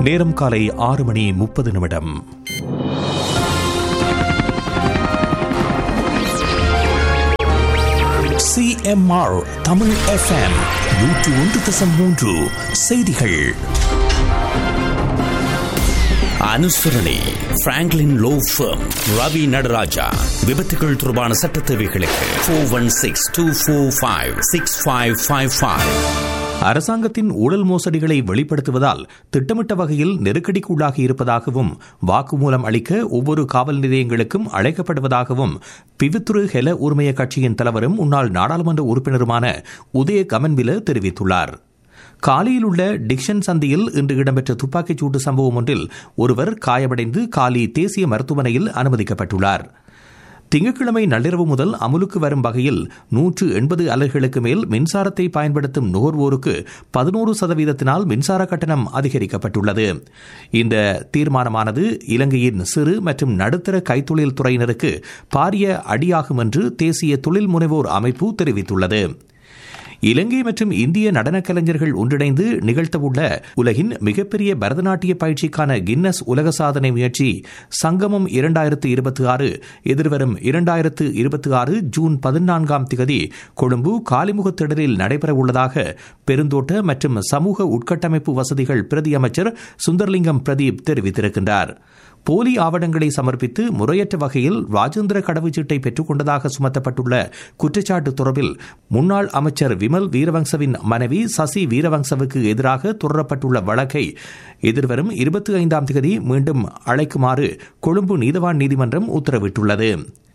நேரம் காலை ஆறு மணி முப்பது நிமிடம் சிஎம்ஆர் தமிழ் எஃப்எம் நூற்று ஒன்று தசம் மூன்று செய்திகள் அனுசரணை Franklin law firm Ravi Nadarajah விபத்துகள் தொடர்பான சட்ட தேவைகளுக்கு four one six two four five six five five five அரசாங்கத்தின் ஊழல் மோசடிகளை வெளிப்படுத்துவதால் திட்டமிட்ட வகையில் நெருக்கடிக்குள்ளாகி இருப்பதாகவும் வாக்குமூலம் அளிக்க ஒவ்வொரு காவல் நிலையங்களுக்கும் அழைக்கப்படுவதாகவும் பிவித்துரு ஹெல உரிமைய கட்சியின் தலைவரும் முன்னாள் நாடாளுமன்ற உறுப்பினருமான உதய கமன்பில தெரிவித்துள்ளார் காலியில் உள்ள டிக்ஷன் சந்தியில் இன்று இடம்பெற்ற துப்பாக்கிச் சூட்டு சம்பவம் ஒன்றில் ஒருவர் காயமடைந்து காலி தேசிய மருத்துவமனையில் அனுமதிக்கப்பட்டுள்ளார் திங்கட்கிழமை நள்ளிரவு முதல் அமுலுக்கு வரும் வகையில் நூற்று எண்பது அலகுகளுக்கு மேல் மின்சாரத்தை பயன்படுத்தும் நுகர்வோருக்கு பதினோரு சதவீதத்தினால் மின்சார கட்டணம் அதிகரிக்கப்பட்டுள்ளது இந்த தீர்மானமானது இலங்கையின் சிறு மற்றும் நடுத்தர கைத்தொழில் துறையினருக்கு பாரிய அடியாகும் என்று தேசிய தொழில் முனைவோர் அமைப்பு தெரிவித்துள்ளது இலங்கை மற்றும் இந்திய நடனக் கலைஞர்கள் ஒன்றிணைந்து நிகழ்த்தவுள்ள உலகின் மிகப்பெரிய பரதநாட்டிய பயிற்சிக்கான கின்னஸ் உலக சாதனை முயற்சி சங்கமம் இரண்டாயிரத்து இருபத்தி ஆறு எதிர்வரும் இரண்டாயிரத்து இருபத்தி ஆறு ஜூன் பதினான்காம் திகதி கொழும்பு காலிமுகத்திடலில் நடைபெறவுள்ளதாக பெருந்தோட்ட மற்றும் சமூக உட்கட்டமைப்பு வசதிகள் பிரதி அமைச்சர் சுந்தர்லிங்கம் பிரதீப் தெரிவித்திருக்கின்றார் போலி ஆவணங்களை சமர்ப்பித்து முறையற்ற வகையில் ராஜேந்திர கடவுச்சீட்டை பெற்றுக் கொண்டதாக சுமத்தப்பட்டுள்ள குற்றச்சாட்டு தொடர்பில் முன்னாள் அமைச்சர் விமல் வீரவங்சவின் மனைவி சசி வீரவங்சவுக்கு எதிராக தொடரப்பட்டுள்ள வழக்கை எதிர்வரும் இருபத்தி ஐந்தாம் தேதி மீண்டும் அழைக்குமாறு கொழும்பு நீதவான் நீதிமன்றம் உத்தரவிட்டுள்ளது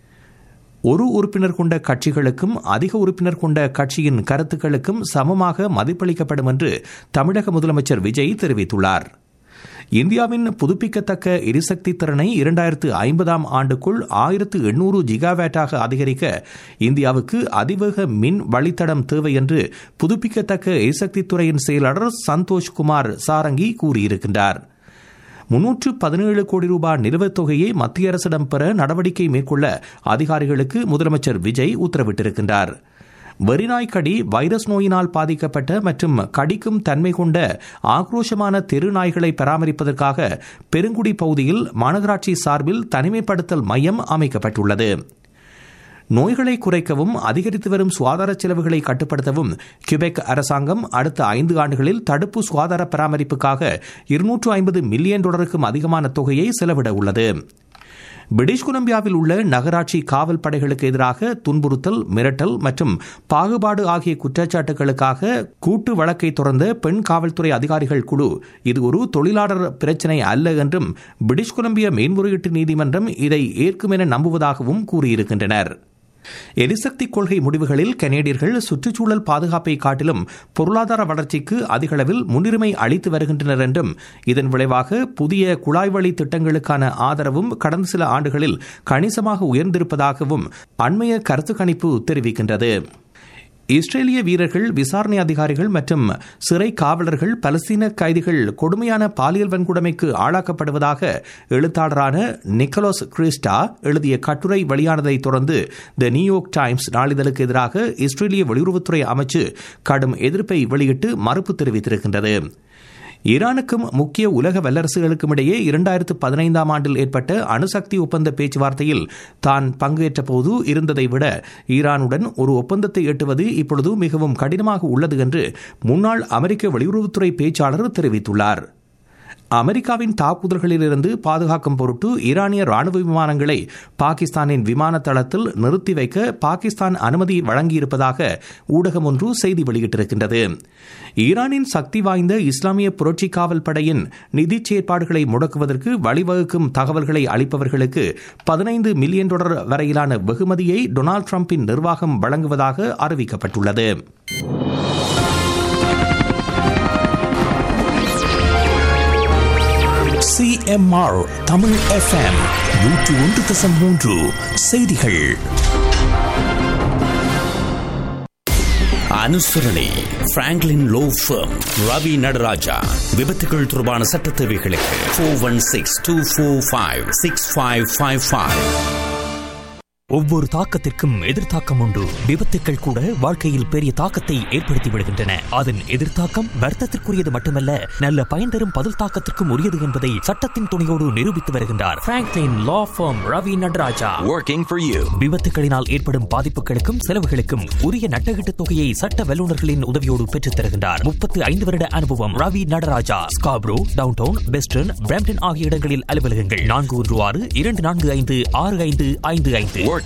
ஒரு உறுப்பினர் கொண்ட கட்சிகளுக்கும் அதிக உறுப்பினர் கொண்ட கட்சியின் கருத்துக்களுக்கும் சமமாக மதிப்பளிக்கப்படும் என்று தமிழக முதலமைச்சர் விஜய் தெரிவித்துள்ளார் இந்தியாவின் புதுப்பிக்கத்தக்க எரிசக்தி திறனை இரண்டாயிரத்து ஐம்பதாம் ஆண்டுக்குள் ஆயிரத்து எண்ணூறு ஜிகாவேட்டாக அதிகரிக்க இந்தியாவுக்கு அதிவேக மின் வழித்தடம் தேவை என்று புதுப்பிக்கத்தக்க எரிசக்தி துறையின் செயலாளர் சந்தோஷ் குமார் சாரங்கி கூறியிருக்கின்றார் முன்னூற்று பதினேழு கோடி ரூபாய் நிலுவைத் தொகையை மத்திய அரசிடம் பெற நடவடிக்கை மேற்கொள்ள அதிகாரிகளுக்கு முதலமைச்சர் விஜய் உத்தரவிட்டிருக்கின்றார் வெறிநாய்க்கடி வைரஸ் நோயினால் பாதிக்கப்பட்ட மற்றும் கடிக்கும் தன்மை கொண்ட ஆக்ரோஷமான தெரு நாய்களை பராமரிப்பதற்காக பெருங்குடி பகுதியில் மாநகராட்சி சார்பில் தனிமைப்படுத்தல் மையம் அமைக்கப்பட்டுள்ளது நோய்களை குறைக்கவும் அதிகரித்து வரும் சுகாதார செலவுகளை கட்டுப்படுத்தவும் கியூபெக் அரசாங்கம் அடுத்த ஐந்து ஆண்டுகளில் தடுப்பு சுகாதார பராமரிப்புக்காக இருநூற்று ஐம்பது மில்லியன் டாலருக்கும் அதிகமான தொகையை செலவிட உள்ளது பிரிட்டிஷ் கொலம்பியாவில் உள்ள நகராட்சி காவல் படைகளுக்கு எதிராக துன்புறுத்தல் மிரட்டல் மற்றும் பாகுபாடு ஆகிய குற்றச்சாட்டுகளுக்காக கூட்டு வழக்கை தொடர்ந்த பெண் காவல்துறை அதிகாரிகள் குழு இது ஒரு தொழிலாளர் பிரச்சினை அல்ல என்றும் பிரிட்டிஷ் கொலம்பியா மேன்முறையீட்டு நீதிமன்றம் இதை ஏற்கும் என நம்புவதாகவும் கூறியிருக்கின்றனர் எரிசக்தி கொள்கை முடிவுகளில் கனேடியர்கள் சுற்றுச்சூழல் பாதுகாப்பை காட்டிலும் பொருளாதார வளர்ச்சிக்கு அதிகளவில் முன்னுரிமை அளித்து வருகின்றனர் என்றும் இதன் விளைவாக புதிய குழாய் வழி திட்டங்களுக்கான ஆதரவும் கடந்த சில ஆண்டுகளில் கணிசமாக உயர்ந்திருப்பதாகவும் அண்மைய கருத்து கணிப்பு தெரிவிக்கின்றது இஸ்ரேலிய வீரர்கள் விசாரணை அதிகாரிகள் மற்றும் சிறை காவலர்கள் பலஸ்தீன கைதிகள் கொடுமையான பாலியல் வன்கொடுமைக்கு ஆளாக்கப்படுவதாக எழுத்தாளரான நிக்கலோஸ் கிறிஸ்டா எழுதிய கட்டுரை வெளியானதை தொடர்ந்து த நியூயார்க் டைம்ஸ் நாளிதழுக்கு எதிராக இஸ்ரேலிய வெளியுறவுத்துறை அமைச்சு கடும் எதிர்ப்பை வெளியிட்டு மறுப்பு தெரிவித்திருக்கின்றது ஈரானுக்கும் முக்கிய உலக வல்லரசுகளுக்கும் இடையே இரண்டாயிரத்து பதினைந்தாம் ஆண்டில் ஏற்பட்ட அணுசக்தி ஒப்பந்த பேச்சுவார்த்தையில் தான் பங்கேற்ற போது இருந்ததை விட ஈரானுடன் ஒரு ஒப்பந்தத்தை எட்டுவது இப்பொழுது மிகவும் கடினமாக உள்ளது என்று முன்னாள் அமெரிக்க வெளியுறவுத்துறை பேச்சாளர் தெரிவித்துள்ளார் அமெரிக்காவின் தாக்குதல்களிலிருந்து பாதுகாக்கும் பொருட்டு ஈரானிய ராணுவ விமானங்களை பாகிஸ்தானின் விமான தளத்தில் நிறுத்தி வைக்க பாகிஸ்தான் அனுமதி வழங்கியிருப்பதாக ஊடகம் ஒன்று செய்தி வெளியிட்டிருக்கின்றது ஈரானின் சக்தி வாய்ந்த இஸ்லாமிய புரட்சி காவல் படையின் நிதி செயற்பாடுகளை முடக்குவதற்கு வழிவகுக்கும் தகவல்களை அளிப்பவர்களுக்கு பதினைந்து மில்லியன் டாலர் வரையிலான வெகுமதியை டொனால்டு டிரம்பின் நிர்வாகம் வழங்குவதாக அறிவிக்கப்பட்டுள்ளது சிஎம்ஆர் தமிழ் எஃப்எம் நூற்று ஒன்று தசம் மூன்று செய்திகள் அனுசரணை Franklin law firm Ravi Nadarajah விபத்துகள் தொடர்பான சட்ட தேவைகளுக்கு four one six two four five six five five five ஒவ்வொரு தாக்கத்திற்கும் எதிர்த்தாக்கம் உண்டு விபத்துக்கள் கூட வாழ்க்கையில் பெரிய தாக்கத்தை ஏற்படுத்தி விடுகின்றன அதன் எதிர்த்தாக்கம் வர்த்தத்திற்குரியது மட்டுமல்ல நல்ல பயன் தரும் பதில் தாக்கத்திற்கும் உரியது என்பதை சட்டத்தின் துணையோடு நிரூபித்து வருகின்றார் Franklin law firm Ravi Nadarajah Working for you. விபத்துகளினால் ஏற்படும் பாதிப்புகளுக்கும் செலவுகளுக்கும் உரிய நட்டகீட்டு தொகையை சட்ட வல்லுநர்களின் உதவியோடு பெற்றுத் தருகின்றார் முப்பத்து ஐந்து வருட அனுபவம் Ravi Nadarajah Scarborough downtown western Brampton ஆகிய இடங்களில் அலுவலகங்கள் நான்கு ஒன்று ஆறு இரண்டு நான்கு ஐந்து ஆறு ஐந்து ஐந்து ஐந்து Working